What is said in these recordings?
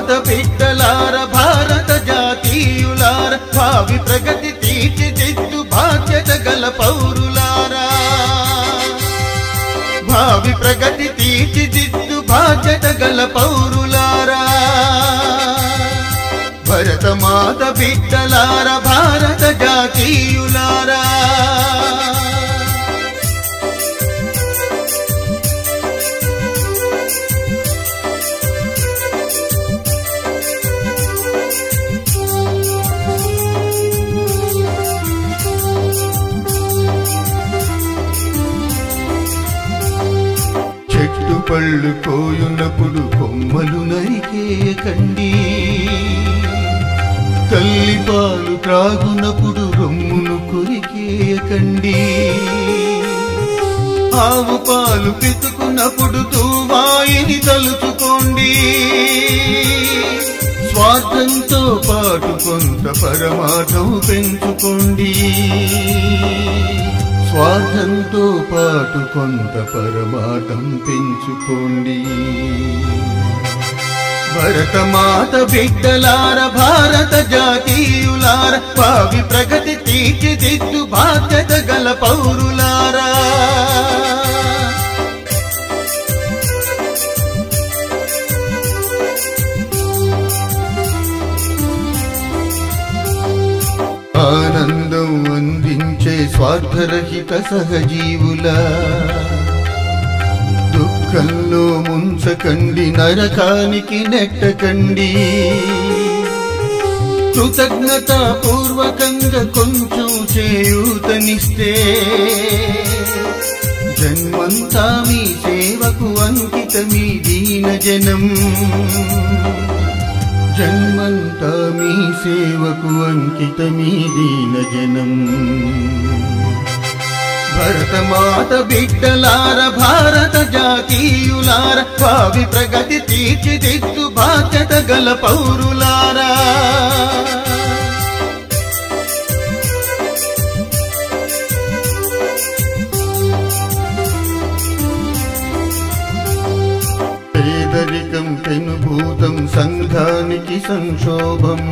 మాత బిడ్డలార భారత జాతీయులార భావి ప్రగతి తీర్చిదిద్దు బాధ్యత గల పౌరులారా భావి ప్రగతి తీర్చిదిద్దు బాధ్యత గల పౌరులారా భరత మాత బిడ్డలార భారత జాతీయులారా చెట్టు పళ్ళు కోయున్నప్పుడు కొమ్మలు నరికేయకండి తల్లి పాలు త్రాగునప్పుడు రొమ్మును కొరికేయకండి ఆవు పాలు పితుకున్నప్పుడు తూవాయిని తలుచుకోండి స్వార్థంతో పాటు కొంత పరమార్థం పెంచుకోండి స్వార్థంతో పాటు కొంత పరమార్థం పెంచుకోండి భరతమాత బిడ్డలార భారత జాతీయులార భావి ప్రగతి తీర్చిదిద్దు బాధ్యత గల పౌరులారా ఆనందం అందించే స్వార్థరహిత సహజీవుల దుఃఖంలో ముంచకండి నరకానికి నెట్టకండి కృతజ్ఞత పూర్వకంగా కొంచెం చేయూతనిస్తే జన్మంతా మీ సేవకు అంకితమీ దీన జనం జన్మంతా మీ సేవకు అంకితమీ దీన జనం భరతమాత బిడ్డలార భారత జాతీయులార భావి ప్రగతి తీర్చిదిద్దు బాధ్యత గల పౌరులారా పేదరికం పెనుభూతం సంఘానికి సంక్షోభం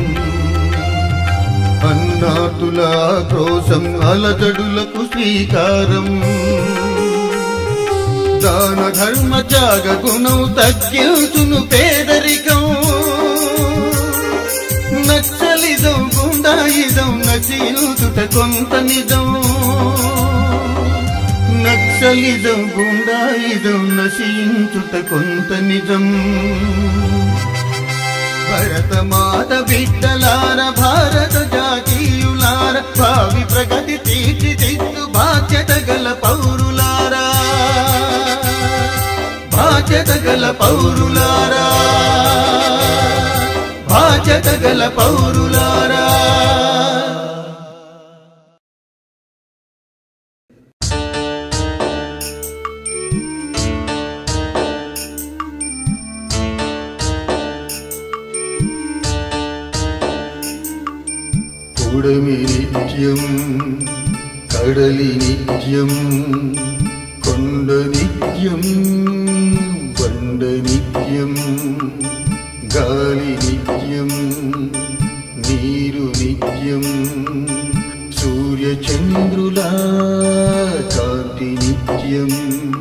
అన్నాతుల క్రోశం అలజడులకు శ్రీకారం దాన ధర్మ త్యాగ గుణం తగ్గించును పేదరికం నచ్చలిదం గుండాయిదం నశీలుతుట కొంత నిజం నక్సలిజం గుండాయిజం నశించుట కొంత నిజం భరతమాత బిడ్డలార భారత జాతీయులార భావి ప్రగతి తీర్చిదిద్దు బాధ్యత గల పౌరులారా బాధ్యత గల పౌరులారా బాధ్యత గల పౌరులారా కూడమి నిత్యం కడలి నిత్యం కొండ నిత్యం బండ నిత్యం గాలి నిత్యం నీరు నిత్యం సూర్య చంద్రుల కాంతి నిత్యం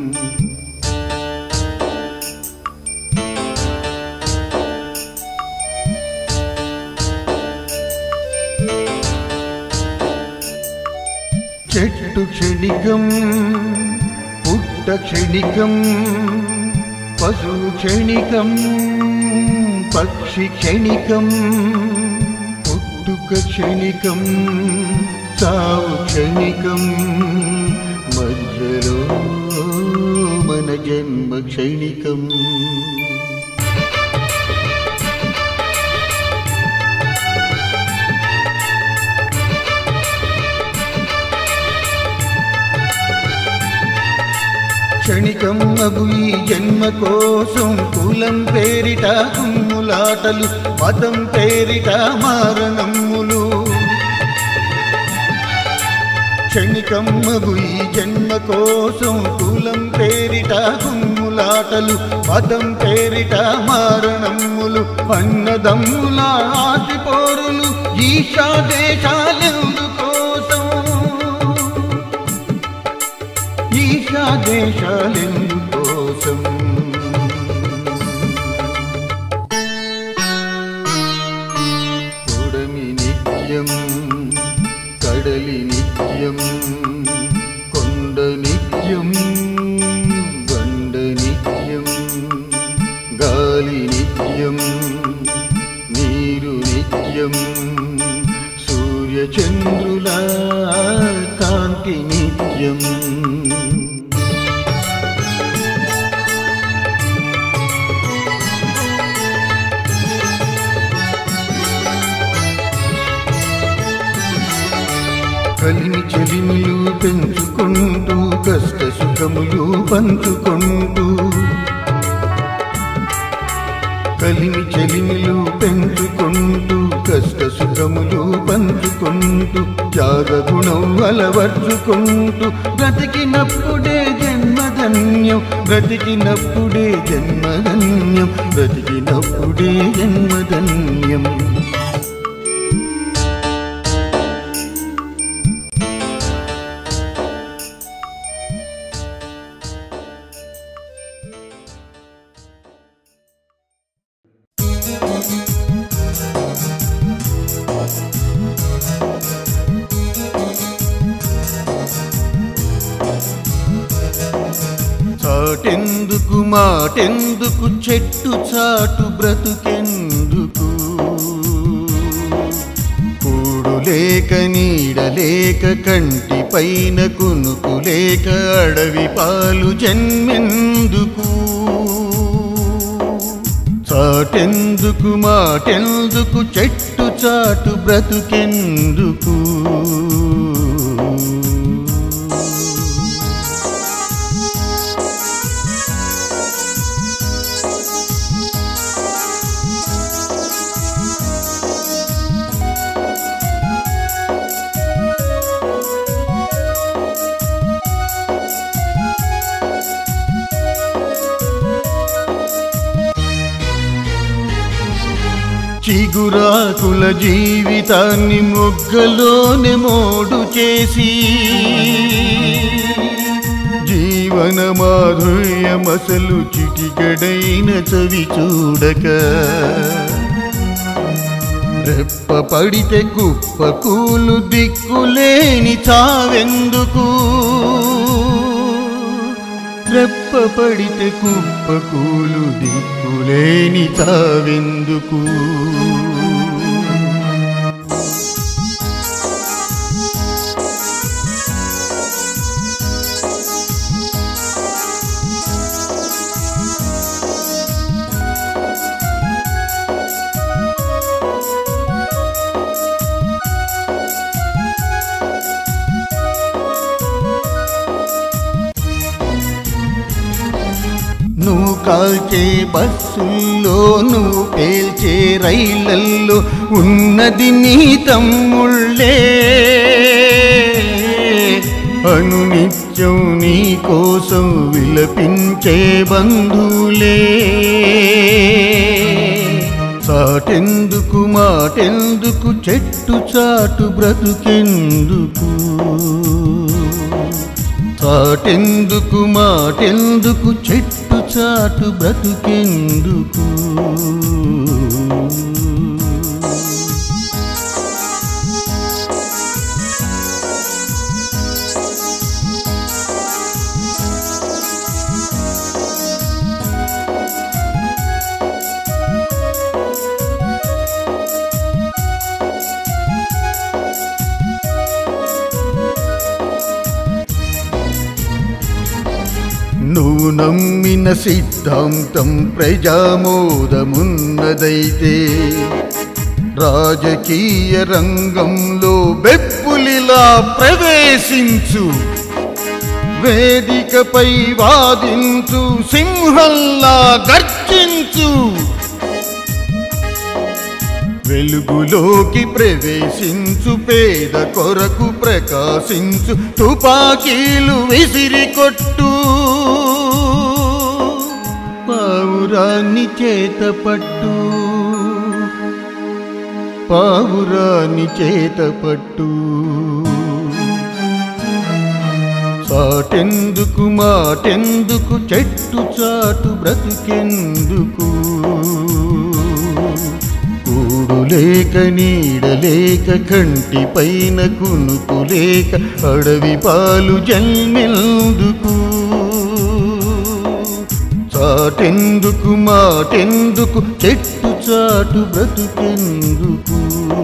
చెట్టు క్షణికం పుట్ట క్షణికం పశు క్షణికం పక్షి క్షణికం పుట్టుక క్షణికం సావు క్షణికం మధ్యలో మన జన్మ క్షణికం క్షణికం అగు ఈ జన్మ కోసం కులం పేరిట కుమ్ములాటలు మతం పేరిట మారణమ్ములు క్షణికమ్మగు ఈ జన్మ కోసం కులం పేరిట కుమ్ములాటలు మతం పేరిట మారణమ్ములు అన్నదమ్ముల ఆస్తి పోరులు ఈశా దేశాలెందుకోసం ఈశా దేశాలెందుకోసం కొడమి నిత్యం కడలి నిత్యం కొండ నిత్యం బండ నిత్యం గాలి నిత్యం నీరు నిత్యం సూర్యచంద్రుల కాంతి నిత్యం కలిమి చెలిమిలు పెంచుకుంటూ కష్ట సుఖములు పంచుకుంటూ కలిమి చెలిమిలు పెంచుకుంటూ కష్ట సుఖములు పంచుకుంటూ త్యాగ గుణం అలవర్చుకుంటూ బ్రతికినప్పుడే జన్మధన్యం బ్రతికినప్పుడే జన్మధన్యం బ్రతికినప్పుడే జన్మధన్యం చాటెందుకు మాటెందుకు చెట్టు చాటు బ్రతుకెందుకు కూడు లేక నీడ లేక కంటి పైన కునుకు లేక అడవి పాలు జన్మెందుకు చాటెందుకు మాటెందుకు చెట్టు చాటు బ్రతుకెందుకు చిగురాకుల జీవితాన్ని మొగ్గలోనే మోడు చేసి జీవన మాధుర్యమసలు చిటికడైన చవి చూడక రెప్ప పడితే కుప్ప కూలు దిక్కులేని చావెందుకు రెప్ప పడితే కుప్ప కూలు దిక్కులేని చావెందుకు నువ్వు కాల్చే బస్సుల్లో నువ్వు పేల్చే రైళ్లల్లో ఉన్నది నీ తమ్ముళ్ళే అనునిత్యం నీ కోసం విలపించే బంధువులే చాటెందుకు మాటెందుకు చెట్టు చాటు బ్రతుకెందుకు చాటెందుకు మాటెందుకు చెట్టు చాటు బ్రతుకెందుకు నువ్వు నమ్మిన సిద్ధాంతం ప్రజామోదమున్నదైతే రాజకీయ రంగంలో బెప్పులిలా ప్రవేశించు వేదికపై వాదించు సింహంలా గర్జించు వెలుగులోకి ప్రవేశించు పేద కొరకు ప్రకాశించు తుపాకీలు విసిరి కొట్టు పావురాన్ని చేత పట్టు పావురాన్ని చేత పట్టు చాటెందుకు మాటెందుకు చెట్టు చాటు బ్రతుకెందుకు కూడు లేక నీడ లేక కంటి పైన కునుకు లేక అడవి పాలు జన్మెందుకు చాటెందుకు మాటెందుకు చెట్టు చాటు బ్రతుకెందుకు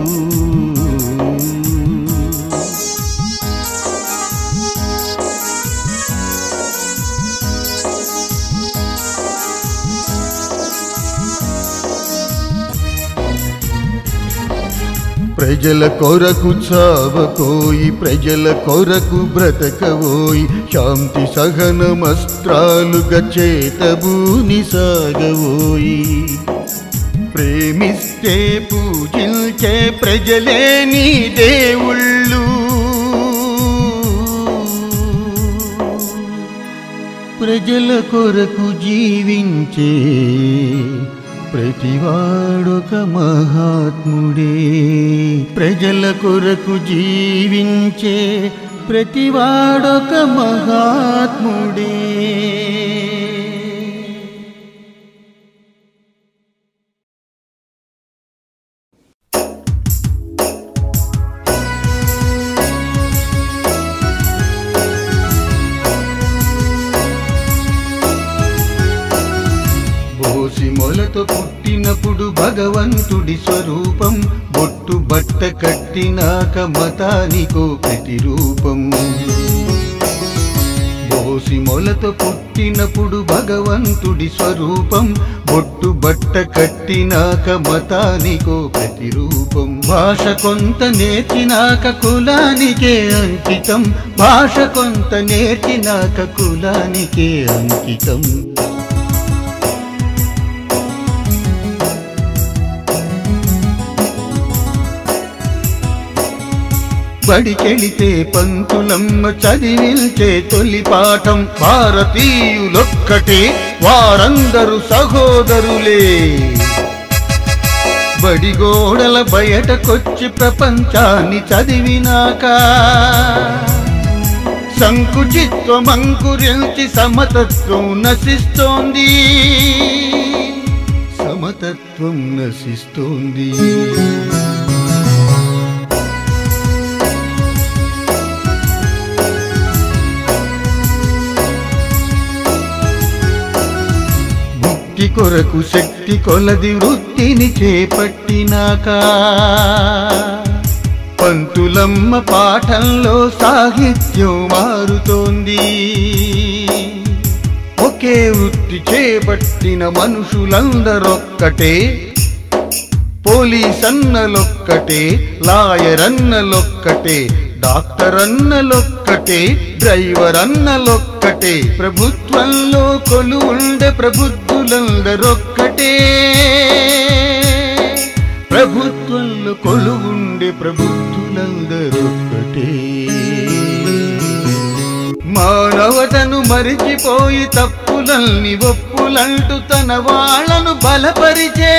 ప్రజల కొరకు చావకోయి ప్రజల కొరకు బ్రతకవోయి శాంతి సహనమస్త్రాలుగా చేతబూని సాగవోయి ప్రేమిస్తే పూజించే ప్రజలే నీ దేవుళ్ళు ప్రజల కొరకు జీవించే ప్రతివాడొక మహాత్ముడే ప్రజల కొరకు జీవించే ప్రతివాడొక మహాత్ముడే బోసి మొలతో పుట్టినప్పుడు భగవంతుడి స్వరూపం బొట్టు బట్ట కట్టినాక మతానికో ప్రతిరూపం బోసి మొలతో పుట్టినప్పుడు భగవంతుడి స్వరూపం బొట్టు బట్ట కట్టినాక మతానికో ప్రతిరూపం భాష కొంత నేర్చినాక కులానికే అంకితం భాష కొంత నేర్చినాక కులానికే అంకితం బడికెళితే పంతులమ్మ చదివించే తొలి పాఠం భారతీయులొక్కటే వారందరూ సహోదరులే బడి గోడల బయటకొచ్చి ప్రపంచాన్ని చదివినాక సంకుచిత్వం అంకురించి సమతత్వం నశిస్తోంది సమతత్వం నశిస్తోంది ముక్తి కొరకు శక్తి కొలది వృత్తిని చేపట్టినాక పంతులమ్మ పాఠంలో సాహిత్యం మారుతోంది ఒకే వృత్తి చేపట్టిన మనుషులందరొక్కటే పోలీస్ అన్నలొక్కటే లాయర్ అన్నలొక్కటే డాక్టర్ అన్నలొక్కటే డ్రైవర్ అన్నలొక్కటే ప్రభుత్వంలో కొలు ఉండే ప్రబుద్ధులందరొక్కటే ప్రభుత్వంలో కొలు ఉండే ప్రబుద్ధులందరొక్కటే మానవతను మరిచిపోయి తప్పులల్ని ఒప్పులంటూ తన వాళ్ళను బలపరిచే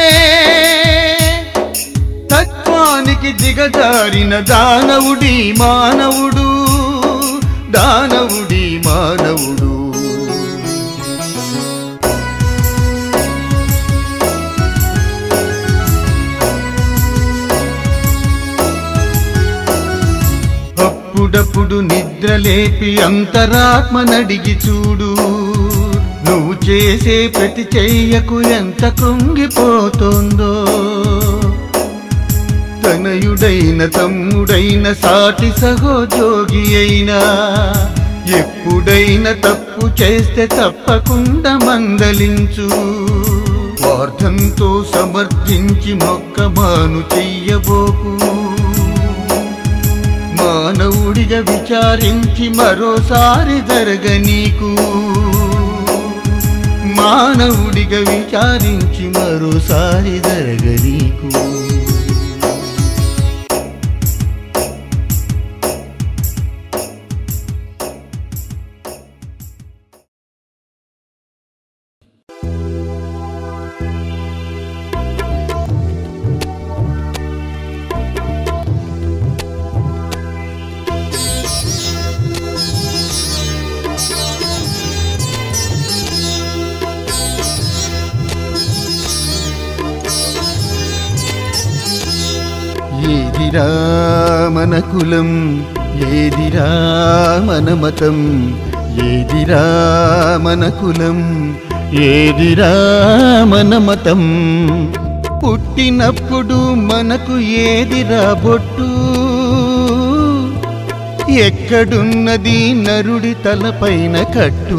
తత్వానికి దిగజారిన దానవుడి మానవుడు దానవుడి మానవుడు అప్పుడప్పుడు నిద్ర లేపి అంతరాత్మ నడిగి చూడు నువ్వు చేసే ప్రతి చెయ్యకు ఎంత కృంగిపోతుందో తనయుడైన తమ్ముడైన సాటి సహోద్యోగి అయినా ఎప్పుడైనా తప్పు చేస్తే తప్పకుండా మందలించు స్వార్థంతో సమర్థించి మొక్కమాను చెయ్యబోకు మానవుడిగా విచారించి మరోసారి జరగనీకు మానవుడిగా విచారించి మరోసారి జరగనీకు ఏదిరా మన కులం ఏదిరా మన మతం ఏదిరా మన కులం ఏదిరా మన మతం పుట్టినప్పుడు మనకు ఏదిరా బొట్టు ఎక్కడున్నది నరుడి తలపైన కట్టు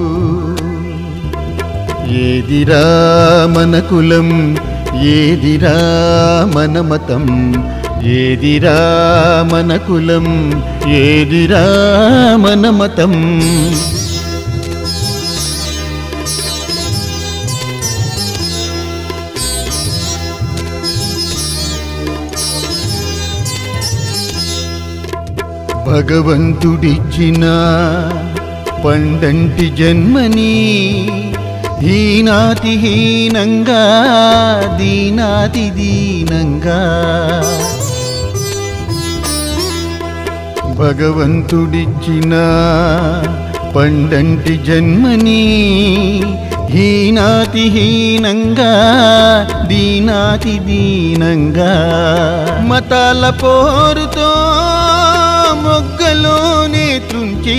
ఏదిరా మన కులం ఏదిరా మన మతం ఏదిరా మన కులం ఏదిరా మన మతం భగవంతుడిచ్చిన పండంటి జన్మని హీనాతి హీనంగా దీనాతి దీనంగా భగవంతుడిచ్చిన పండంటి జన్మని హీనాతి హీనంగా దీనాతి దీనంగా మతాల పోరుతో మొగ్గలోనే తుంచి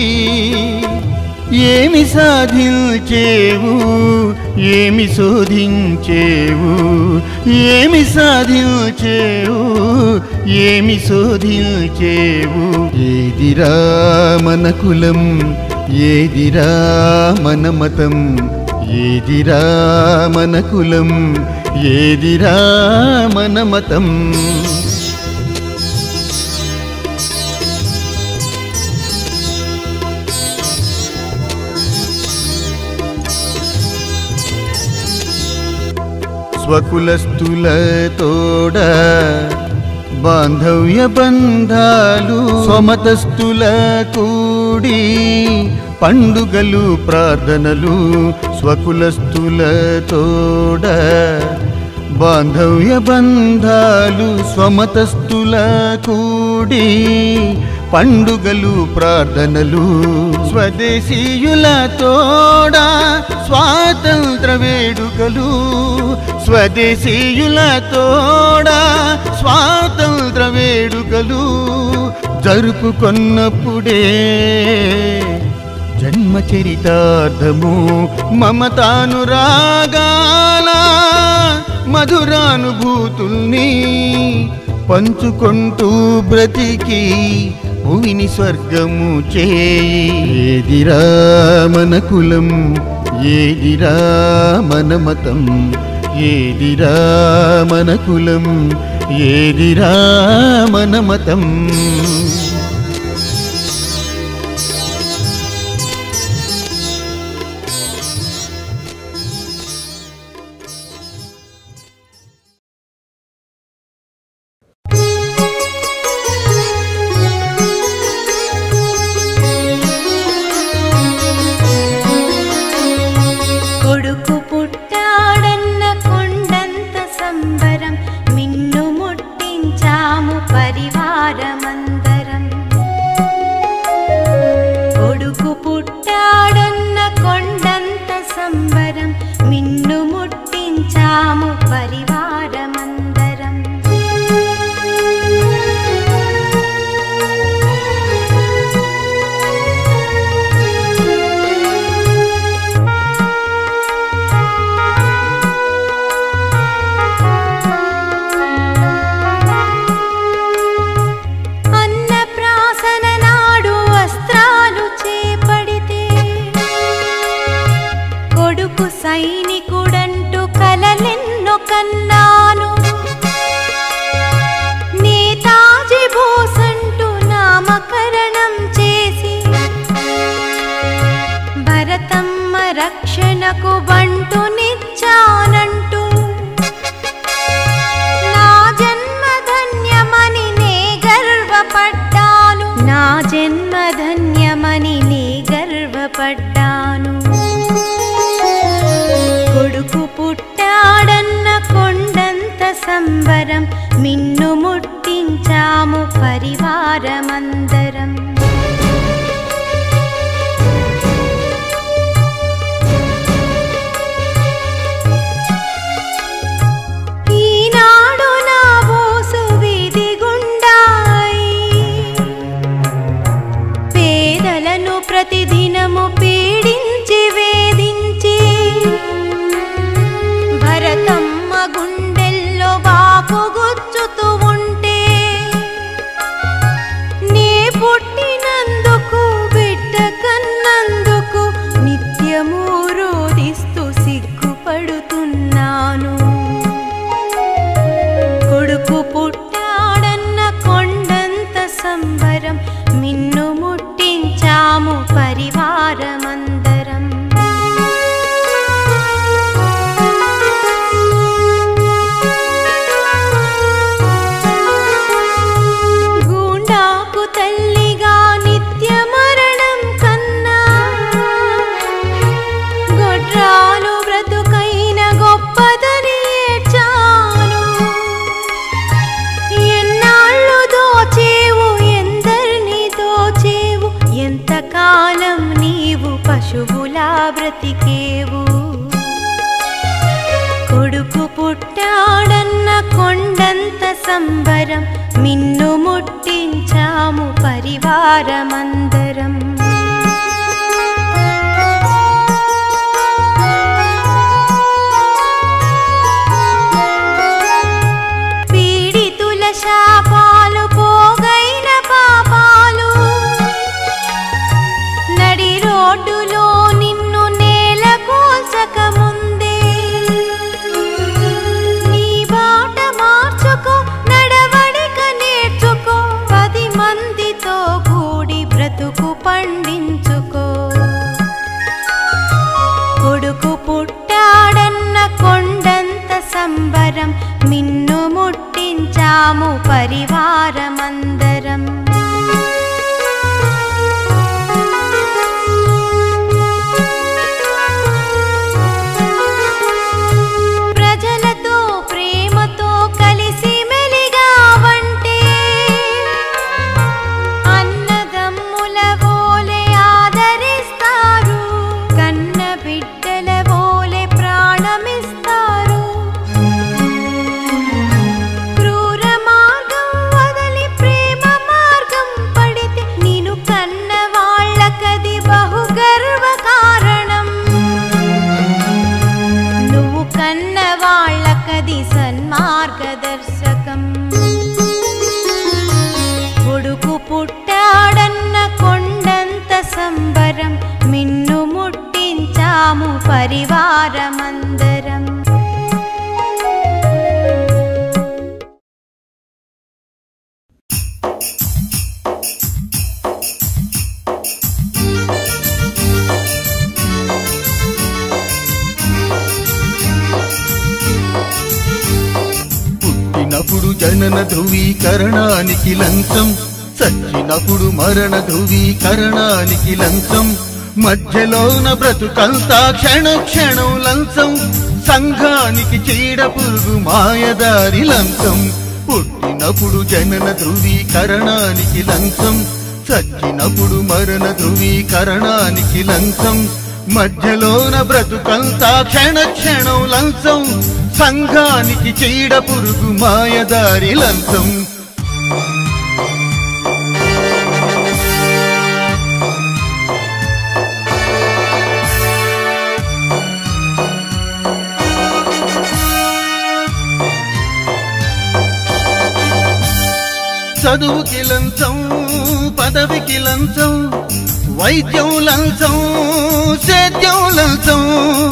ఏమి సాధించేవు ఏమి శోధించేవు ఏమి సాధించేవు ఏమి శోధించేవు ఏదిరా మన కులం ఏదిరా మన మతం ఏదిరా మన కులం ఏదిరా మన మతం స్వకులస్తులతోడ బాంధవ్య బంధాలు స్వమతస్థుల కూడి పండుగలు ప్రార్థనలు స్వకులస్తులతోడ బాంధవ్య బంధాలు స్వమతస్థుల కూడి పండుగలు ప్రార్థనలు స్వదేశీయుల తోడ స్వాతంత్ర వేడుకలు స్వదేశీయుల తోడ స్వాతంత్ర వేడుకలు జరుపుకొన్నప్పుడే జన్మ చరితార్థము మమతానురాగాల మధురానుభూతుల్ని పంచుకుంటూ బ్రతికి భూమిని స్వర్గము చేదిరా మన కులం ఏదిరా మన మతం ఏదిరా మన కులం ఏదిరా మన మతం కొడుకు పుట్టాడన్న కొండంత సంబరం మిన్ను ముట్టించాము పరివారమందరం కొడుకు పుట్టాడన్న కొండంత సంబరం మిన్ను ముట్టించాము పరివారమందరం అన్నప్రాసన నాడు వస్త్రాలు చేపడితే కొడుకు సైనికుడంటూ కలలెన్నో కన్నాను నేతాజీ బోసంటూ నామకరణం చేసి భరతమ్మ రక్షణకు బంటునిచ్చానంటూ నా జన్మ ధన్యమని నే గర్వపడ్డాను నా జన్మ ధన్యమని నే గర్వపడ్డాను కొడుకు పుట్టాడన్న కొండంత సంబరం మిన్ను ముట్టించాము పరివారమందరం ఈనాడు నా బోసు వీధి గుండా ప్రతిదినము పీడించి వేధించి భరతమ్మ గుండెల్లో వాకుగుచ్చుతూ ఉంటే నే పుట్టినందుకు బిడ్డ కన్నందుకు నిత్యము రోదిస్తూ సిగ్గుపడుతున్నాను కొడుకు పుట్టాడన్న కొండంత సంబరం మిన్ను ముట్టించాము పరివారమందరం గూండాకు తల్లిగా నిత్య మరణం కన్నా గొడ్రాలు బ్రతుకైన గొప్పదని ఏడ్చాను ఎన్నాళ్ళు దోచేవు ఎందరిని దోచేవు ఎంతకాలం నీవు పశువులా బ్రతికేవు కొడుకు పుట్టాడన్న కొండంత సంబరం మిన్ను ముట్టించాము పరివారమందరం పీడితుల శాపాలు పోగైన పాపాలు నడి రోడ్డులో నిన్ను నేల కోల్చక ముందే నీ బాట మార్చుకో నడవడిక నేర్చుకో పది మందితో కూడి బ్రతుకు పండించుకో కొడుకు పుట్టాడన్న కొండంత సంబరం మిన్ను ముట్టించాము పరివారమందరం ప్రజలతో ప్రేమతో కలిసి మెలిగావంటే అన్నదమ్ముల వోలే ఆదరిస్తారు కన్న బిడ్డల వోలే ప్రాణమిస్తారు క్రూర మార్గం వదలి ప్రేమ మార్గం పడితే నేను కన్న వాళ్ళకది బహు గర్వ కారణం నువ్వు కన్న వాళ్ళకది సన్మార్గదర్శకం కొడుకు పుట్టాడన్న కొండంత సంబరం మిన్ను ముట్టించాము పరివారమందరం పుట్టినప్పుడు జనన ధృవీకరణానికి లంచం చచ్చినప్పుడు మరణ ధృవీకరణానికి లంచం మధ్యలోన బ్రతుకంతా క్షణ క్షణం లంచం సంఘానికి చీడ పురుగు మాయదారి లంచం పుట్టినప్పుడు జనన ధృవీకరణానికి లంచం చచ్చినప్పుడు మరణ ధృవీకరణానికి లంచం మధ్యలోన బ్రతుకంతా క్షణ క్షణం లంచం సంఘానికి చీడ పురుగు మాయదారి లంచం చదువుకి లంచం పదవికి లంచం వైద్యం లంచం సేద్యం లంచం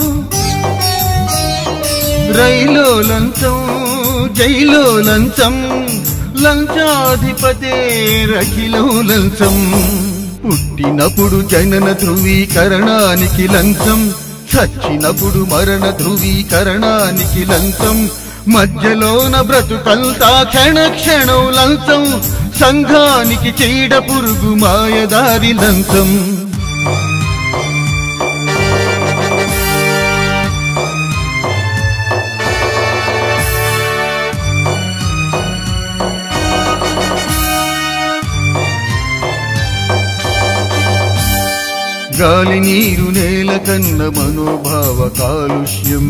రైలో లంచం జైలో లంచం లంచాధిపతే రకిలో లంచం పుట్టినప్పుడు జనన ధృవీకరణానికి లంచం చచ్చినప్పుడు మరణ ధృవీకరణానికి లంచం మధ్యలోన బ్రతుకంతా క్షణ క్షణం లంచం సంఘానికి చీడ పురుగు మాయదారి లంచం గాలి నీరు నేల కన్న మనోభావ కాలుష్యం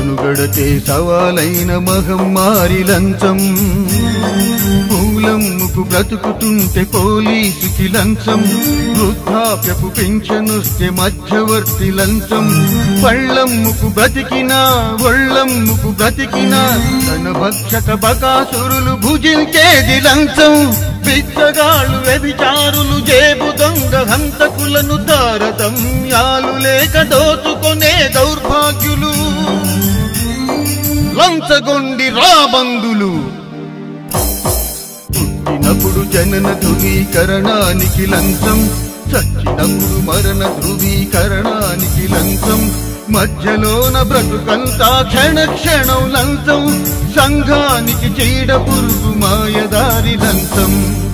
మనుగడతే సవాలైన మహమ్మారి లంచం మూలమ్ము పెళ్ళమ్ముకు బ్రతుకుతుంటే పోలీసుకి లంచం వృద్ధాప్యపు పెన్షనొస్తే మధ్యవర్తి లంచం పళ్ళమ్ముకు బ్రతికినా ఒళ్ళమ్ముకు బ్రతికినా తన భక్షక బకాసురులు భుజించేది లంచం బిచ్చగాళ్ళు వ్యభిచారులు జేబు దొంగ హంతకులను తారతమ్యాలు లేక దోచుకొనే దౌర్భాగ్యులు లంచగొండి రాబందులు పుట్టినప్పుడు జనన ధృవీకరణానికి లంచం చచ్చినప్పుడు మరణ ధృవీకరణానికి లంచం మధ్యలోన బ్రతుకంతా క్షణ క్షణం లంచం సంఘానికి చీడ పురుగు మాయదారి లంచం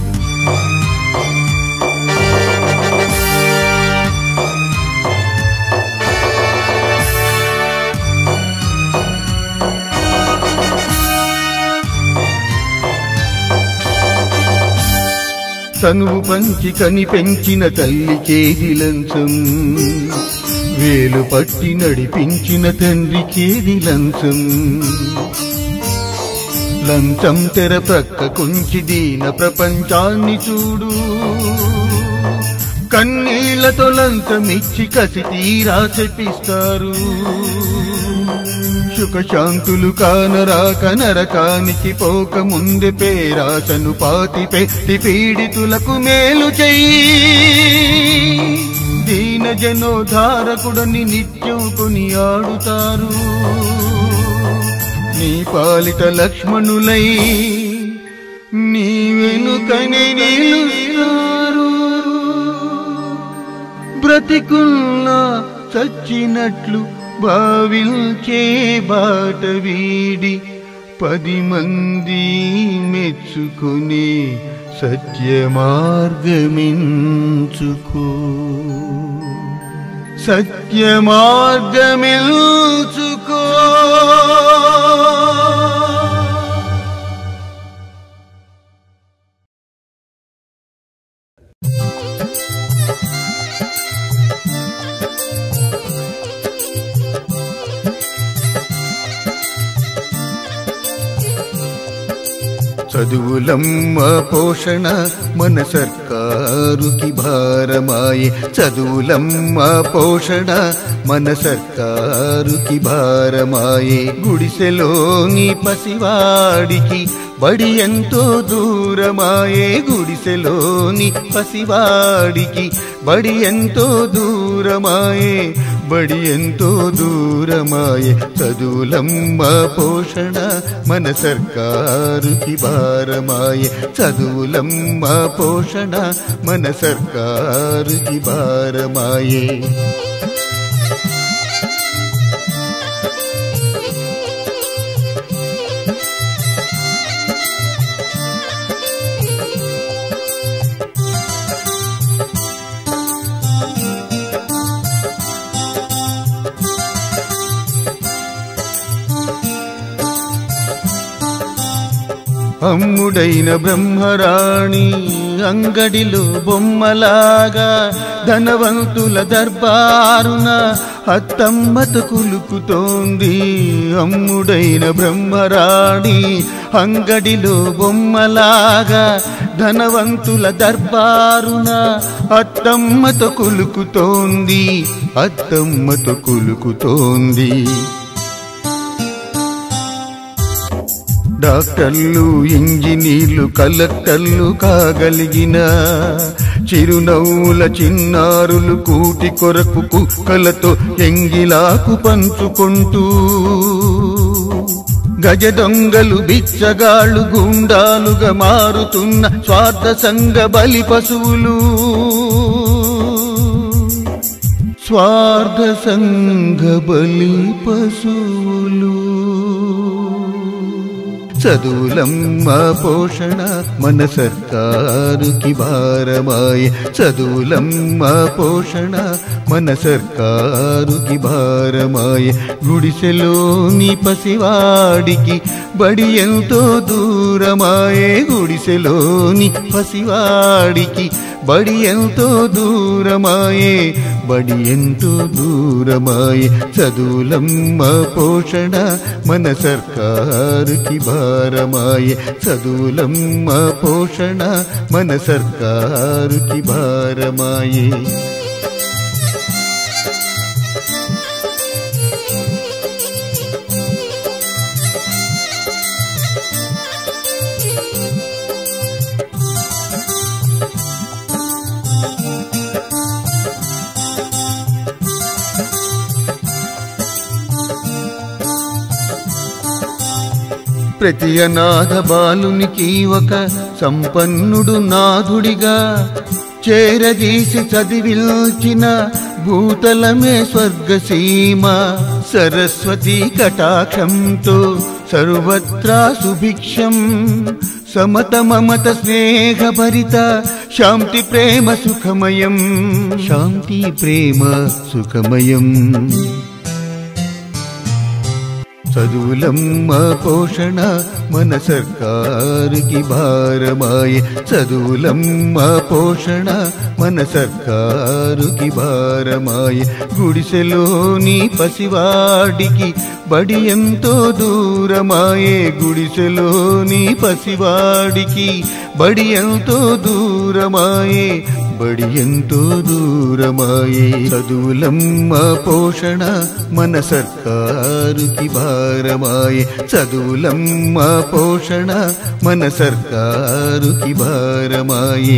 తనువు పంచి కని పెంచిన తల్లికేది లంచం వేలు పట్టి నడిపించిన తండ్రికేది లంచం లంచం తెర ప్రక్క కొంచి దీన ప్రపంచాన్ని చూడు కన్నీళ్లతో లంచమిచ్చి కసి తీరా చెప్పిస్తారు సుఖశాంతులు కానరాక నరకానికి పోక ముందే పేరాసను పాతి పెట్టి పీడితులకు మేలు చెయ్యి దీన జనోధారకుడని నిత్యం కొని ఆడుతారు నీ పాలిట లక్ష్మణులై నీ వెనుకనే నిలుస్తారు బ్రతికున్నా చచ్చినట్లు భావించే బాట వీడి పది మంది మెచ్చుకునే సత్య మార్గమించుకో సత్య మార్గమించుకో చదువులమ్మ పోషణ మన సర్కారుకి భారమాయే చదువులమ్మ పోషణ మన సర్కారుకి భారమాయే గుడిసెలోని పసివాడికి బడి ఎంతో దూరమాయే గుడిసెలోని పసివాడికి బడి ఎంతో దూరమాయే బడి ఎంతో దూరమాయే చదువులమ్మ పోషణ మన సర్కారుకి భారమాయే చదువులమ్మ పోషణ మన సర్కారుకి భారమాయే అమ్ముడైన బ్రహ్మరాణి అంగడిలో బొమ్మలాగా ధనవంతుల దర్బారున అత్తమ్మత కులుకుతోంది అమ్ముడైన బ్రహ్మరాణి అంగడిలో బొమ్మలాగా ధనవంతుల దర్బారున అత్తమ్మత కులుకుతోంది అత్తమ్మత కులుకుతోంది డాక్టర్లు ఇంజనీర్లు కలెక్టర్లు కాగలిగిన చిరునవ్వుల చిన్నారులు కూటి కొరకు కుక్కలతో ఎంగిలాకు పంచుకుంటూ గజ దొంగలు బిచ్చగాళ్ళు గుండాలుగా మారుతున్న స్వార్థ సంఘ బలి పశువులు స్వార్థ సంఘ బలి పశువులు చదువులమ్మ పోషణ మన సర్కారుకి భారమాయ చదువులమ్మ పోషణ మన సర్కారుకి భారమాయ గుడిసెలోని పసివాడికి బడి ఎంతో దూరమాయే గుడిసెలోని పసివాడికి బడి ఎంతో దూరమాయే బడి ఎంతో దూరమాయే చదువులమ్మ పోషణ మన సర్కారుకి భారమాయే చదువులమ్మ పోషణ మన సర్కారుకి భారమాయే ప్రతి అనాథ బాలునికి ఒక సంపన్నుడు నాథుడిగా చేరదీసి చదివిల్చిన భూతలమే స్వర్గసీమ సరస్వతి కటాక్షంతో సర్వత్రా సుభిక్షం సమత మమత స్నేహభరిత శాంతి ప్రేమ సుఖమయం శాంతి ప్రేమ సుఖమయం చదువులమ్మ పోషణ మన సర్కారుకి భారమాయే చదువులమ్మ పోషణ మన సర్కారుకి భారమాయే గుడిసెలోని పసివాడికి బడి ఎంతో దూరమాయే గుడిసెలోని పసివాడికి బడి ఎంతో దూరమాయే బడి ఎంతో దూరమాయే చదువులమ్మ పోషణ మన సర్కారుకి భారమాయే చదువులమ్మ పోషణ మన సర్కారుకి భారమాయే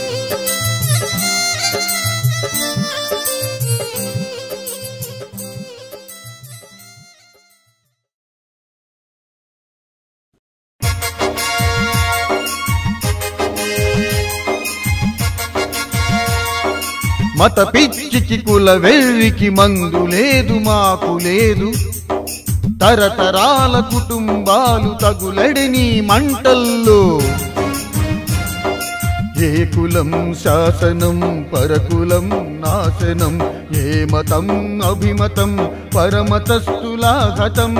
మత పిచ్చికి కుల వెర్రికి మందు లేదు మాకు లేదు తరతరాల కుటుంబాలు తగులడిని మంటల్లో ఏ కులం శాసనం పరకులం నాశనం ఏ మతం అభిమతం పరమతస్థులాఘతం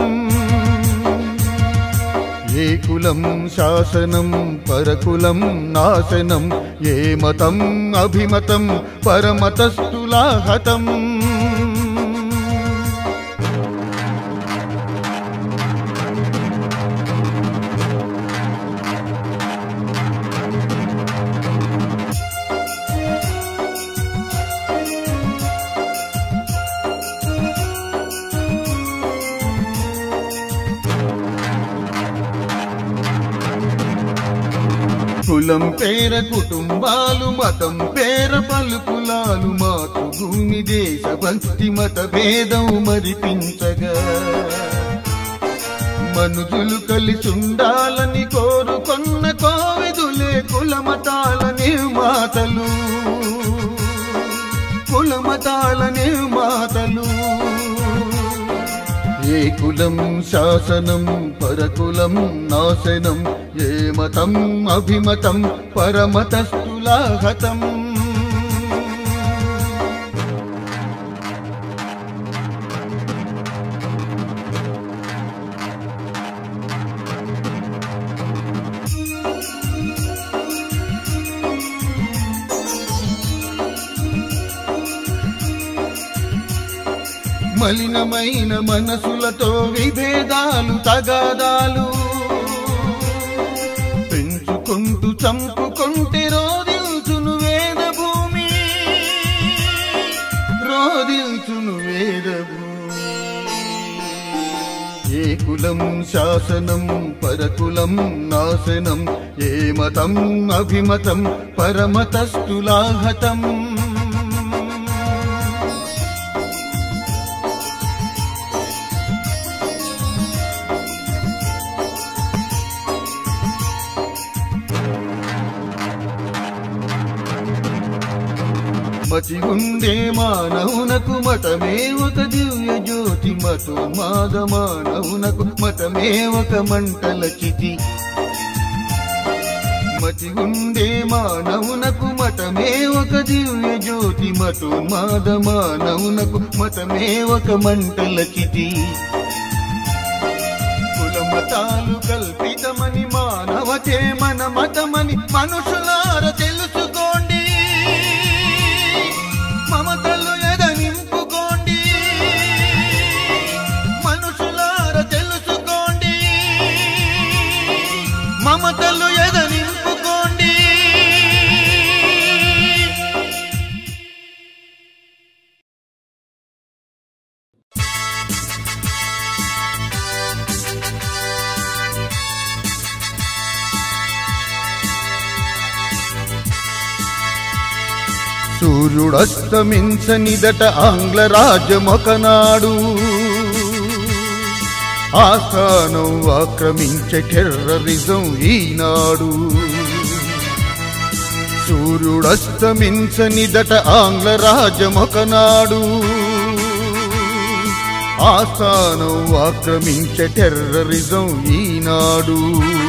ఏ కులం శాసనం పరకులం నాశనం ఏ మతం అభిమతం పరమతస్థులాహతం కులం పేర కుటుంబాలు మతం పేర పలుకులాలు మాతృభూమి దేశ భక్తి మత భేదం మరిపించగా మనుషులు కలిసుండాలని కోరుకొన్న కోవిదులే కుల మతాల నిర్మాతలు కుల మతాల నిర్మాతలు ఏ కులం శాసనం పరకులం నాశనం ఏ మతం అభిమతం పరమతస్థులాహతం మలినమైన మనసులతో విభేదాలు తగాదాలు పెంచుకుంటూ చంపుకుంటే రోదిల్చును వేద భూమి రోదిల్చును వేద భూమి ఏ కులం శాసనం పరకులం నాశనం ఏ మతం అభిమతం పరమతస్థులాహతం మతి ఉండే మానవునకు మతమే ఒక దివ్య జ్యోతి మతోన్మాద మానవునకు మతమే ఒక మంటల చితి మతి ఉండే మానవునకు మతమే ఒక దివ్య జ్యోతి మతోన్మాద మానవునకు మతమే ఒక మంటల చితి కుల మతాలు కల్పితమని మానవతే మన మతమని మనుషులార తెలుసుకోండి మమతలు ఎద సూర్యుడస్తమించనిదట ఆంగ్ల రాజ్యమొకనాడు ఆస్థానం ఆక్రమించే టెర్రరిజం ఈనాడు సూర్యుడస్తమించనిదట ఆంగ్ల రాజ్యమొకనాడు ఆస్థానం ఆక్రమించే టెర్రరిజం ఈనాడు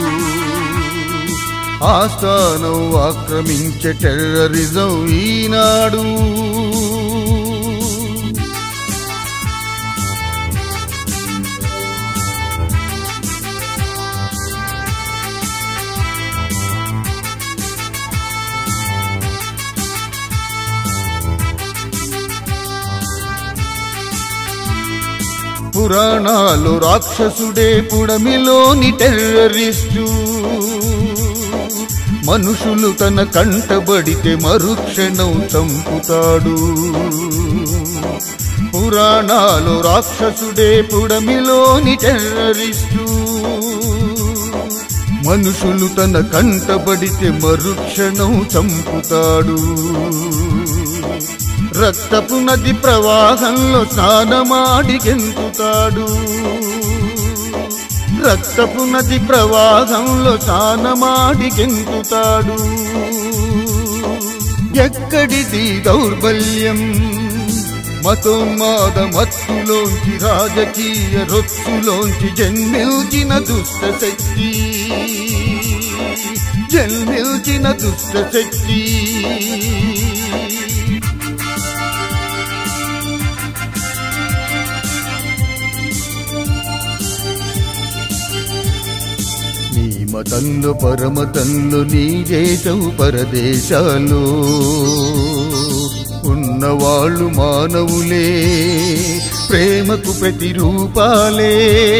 ఆస్థానం ఆక్రమించే టెర్రరిజం ఈనాడు పురాణాలు రాక్షసుడే పుడమిలోని టెర్రరిస్టు మనుషులు తన కంటబడితే మరుక్షణం చంపుతాడు పురాణాలు రాక్షసుడే పుడమిలోని టెర్రరిస్టు మనుషులు తన కంటబడితే మరుక్షణం చంపుతాడు రక్తపు నది ప్రవాహంలో స్నానమాడి గెంతుతాడు రక్తపు నది ప్రవాహంలో స్నానమాడి గెంతుతాడు ఎక్కడిది దౌర్బల్యం మతోన్మాద మత్తులోంచి రాజకీయ రొత్తులోంచి జన్మిల్చిన దుష్ట శక్తి జన్మిల్చిన దుష్ట శక్తి నీ మతంలో పరమతంలో నీ దేశం పరదేశాలు ఉన్నవాళ్ళు మానవులే ప్రేమకు ప్రతిరూపాలే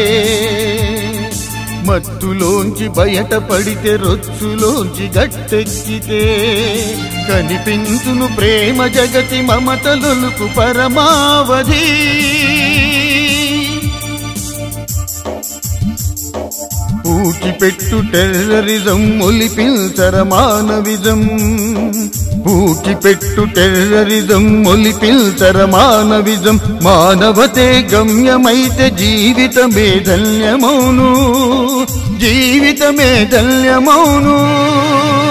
మత్తులోంచి బయట పడితే రొచ్చులోంచి గట్టెక్కితే కనిపించును ప్రేమ జగతి మమతలొలుకు పరమావధి పూచిపెట్టు టెర్రరిజం ఒలిపిల్చర మానవిజం పూచిపెట్టు టెర్రరిజం ఒలిపిల్చర మానవిజం మానవతే గమ్యమైతే జీవితమే ధన్యమౌను జీవితమే ధన్యమౌను